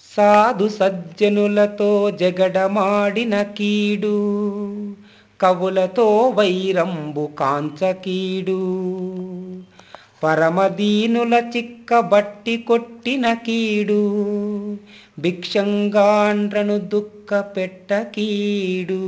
సాధు సజ్జనులతో జగడమాడిన కీడు కవులతో వైరంబు కాంచకీడు పరమదీనుల చిక్కబట్టి కొట్టిన కీడు భిక్షంగాండ్రను దుఃఖ పెట్ట కీడు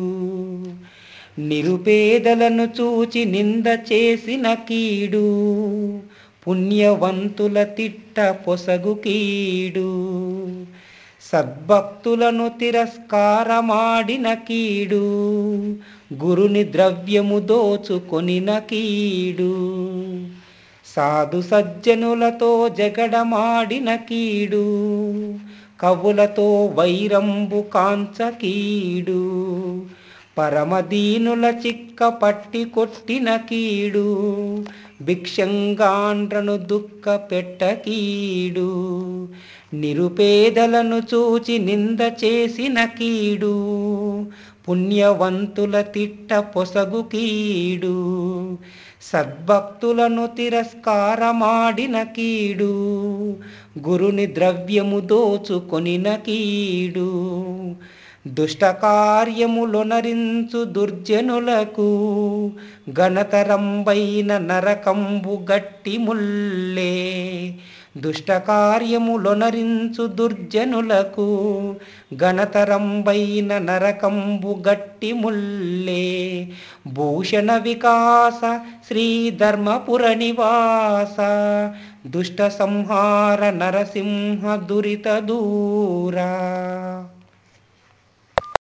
నిరుపేదలను చూచి నింద చేసిన కీడు పుణ్యవంతుల తిట్ట పొసగు కీడు సద్భక్తులను తిరస్కారమాడిన కీడు గురుని ద్రవ్యము దోచుకొనిన కీడు సాధు సజ్జనులతో జగడమాడిన కీడు కవులతో వైరంబు కాంచ కీడు పరమదీనుల చిక్క పట్టి కొట్టిన కీడు భిక్షంగాండ్రను దుఃఖ పెట్ట కీడు నిరుపేదలను చూచి నింద చేసిన కీడు పుణ్యవంతుల తిట్ట పొసగు కీడు సద్భక్తులను తిరస్కారమాడిన కీడు గురుని ద్రవ్యము దోచుకొనిన కీడు దుష్ట కార్యములొనరించు దుర్జనులకు గణతరంబైన నరకంబు గట్టి ముల్లే దుష్ట కార్యములొనరించు దుర్జనులకు గణతరంబైన నరకంబు గట్టి ముల్లే భూషణ వికాస శ్రీ ధర్మపుర నివాస దుష్ట సంహార నరసింహ దురిత దూరా